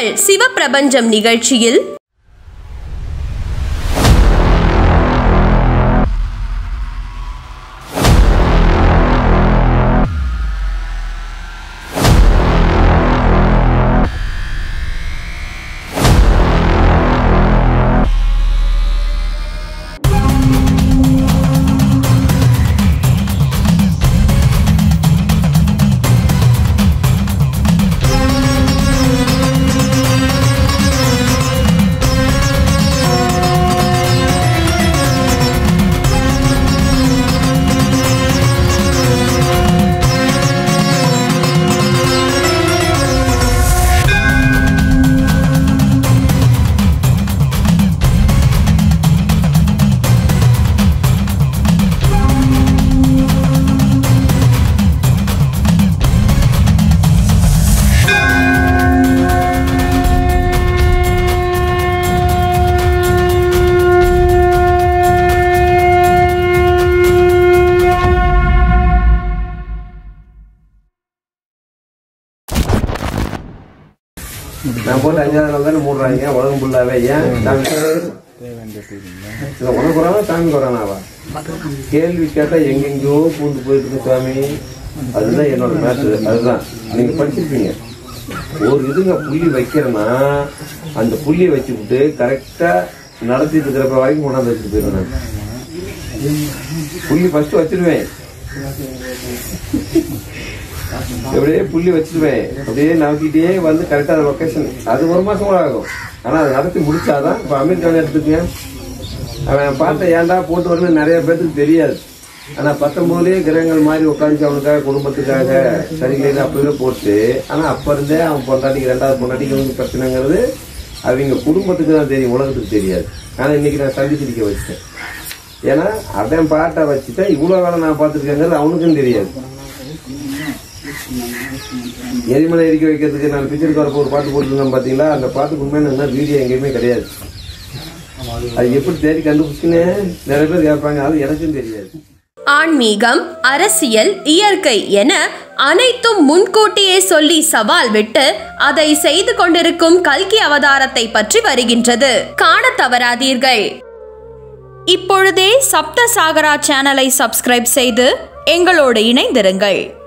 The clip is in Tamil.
உங்கள் சிவப்பிரபஞ்சம் நிகழ்ச்சியில் நான் போட்டு அஞ்சாவது நாள் தானே மூடுறாங்க உலகம் ஃபுல்லாவே ஏன் சாமி இல்ல, உனக்கு வரானா சாமி வரானாவா கேள்வி கேட்டா எங்கெங்கயோ பூந்து போயிட்டு இருக்கு சாமி அதுதான் என்னோட மேட்ரு அதுதான் நீங்க படிச்சிருப்பீங்க ஒரு இதுங்க புள்ளி வைக்கிறேன்னா அந்த புள்ளியை வச்சுக்கிட்டு கரெக்டா நடத்திட்டு இருக்கிறப்ப வரைக்கும் கொண்டாந்து வச்சுட்டு போயிடுவேன் நான் புள்ளி ஃபர்ஸ்ட் வச்சிருவேன் அப்படியே புள்ளி வச்சிருவேன் அப்படியே நம்பிக்கிட்டே வந்து கரெக்டா லொகேஷன் அது ஒரு மாசம் கூட ஆகும் ஆனா அதை நடத்தி முடிச்சாதான் இப்ப அமீர் கான் எடுத்துக்கங்க அவன் பார்த்த ஏன்டா போட்டு வரணும் நிறைய பேருக்கு தெரியாது ஆனா பத்தொன்பதுலயே கிரகங்கள் மாதிரி உட்காந்து அவனுக்காக குடும்பத்துக்காக சரிங்களே அப்பவே போட்டு ஆனா அப்ப இருந்தே அவன் பொண்டாட்டிக்கு ரெண்டாவது பொண்டாட்டிக்கு வந்து பிரச்சனைங்கிறது அவங்க குடும்பத்துக்கு தான் தெரியும் உலகத்துக்கு தெரியாது ஆனா இன்னைக்கு நான் சந்தி சிரிக்க வச்சிட்டேன் ஏன்னா அவன் பாட்டை வச்சுட்டா இவ்வளவு வேலை நான் பார்த்துருக்கேங்கிறது அவனுக்கும் தெரியாது எரிமலை எரிக்க வைக்கிறதுக்கு நான் பிக்சருக்கு வரப்போ ஒரு பாட்டு போட்டுருந்தேன் பாத்தீங்களா அந்த பாட்டுக்கு உண்மையான வீடியோ எங்கேயுமே கிடையாது அது எப்படி தேடி கண்டுபிடிச்சுன்னு நிறைய பேர் கேட்பாங்க அது எனக்கும் தெரியாது ஆன்மீகம் அரசியல் இயற்கை என அனைத்தும் முன்கூட்டியே சொல்லி சவால் விட்டு அதை செய்து கொண்டிருக்கும் கல்கி அவதாரத்தை பற்றி வருகின்றது காணத் தவறாதீர்கள் இப்பொழுதே சப்த சாகரா சேனலை சப்ஸ்கிரைப் செய்து எங்களோடு இணைந்திருங்கள்